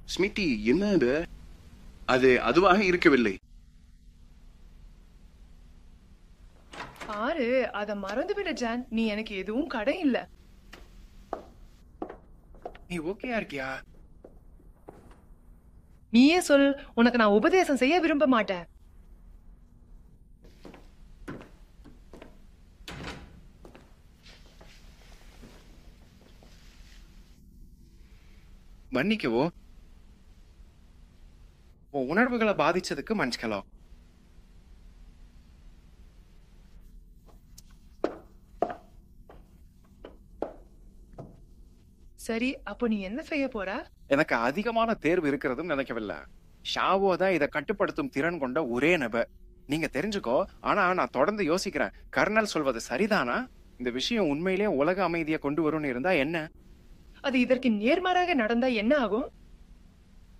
Smitty என்ன இது அது அதுவாக இருக்கவில்லை பாரு அத மறந்து விட ஜான் நீ எனக்கு எதுவும் கடை இல்ல நீ ஓகேயா இருக்கியா நீயே சொல் உனக்கு நான் உபதேசம் செய்ய விரும்ப மாட்டேன் மன்னிக்கவோ உன் உணர்வுகளை பாதிச்சதுக்கு மன்னிக்கலாம் சரி அப்போ நீ என்ன செய்ய போற எனக்கு அதிகமான தேர்வு இருக்கிறதுன்னு நினைக்கவில்லை ஷாவோ தான் இதை கட்டுப்படுத்தும் திறன் கொண்ட ஒரே நபர் நீங்க தெரிஞ்சுக்கோ ஆனா நான் தொடர்ந்து யோசிக்கிறேன் கர்னல் சொல்வது சரிதானா இந்த விஷயம் உண்மையிலேயே உலக அமைதியை கொண்டு வரும்னு இருந்தா என்ன அது இதற்கு நேர்மாறாக நடந்தா என்ன ஆகும்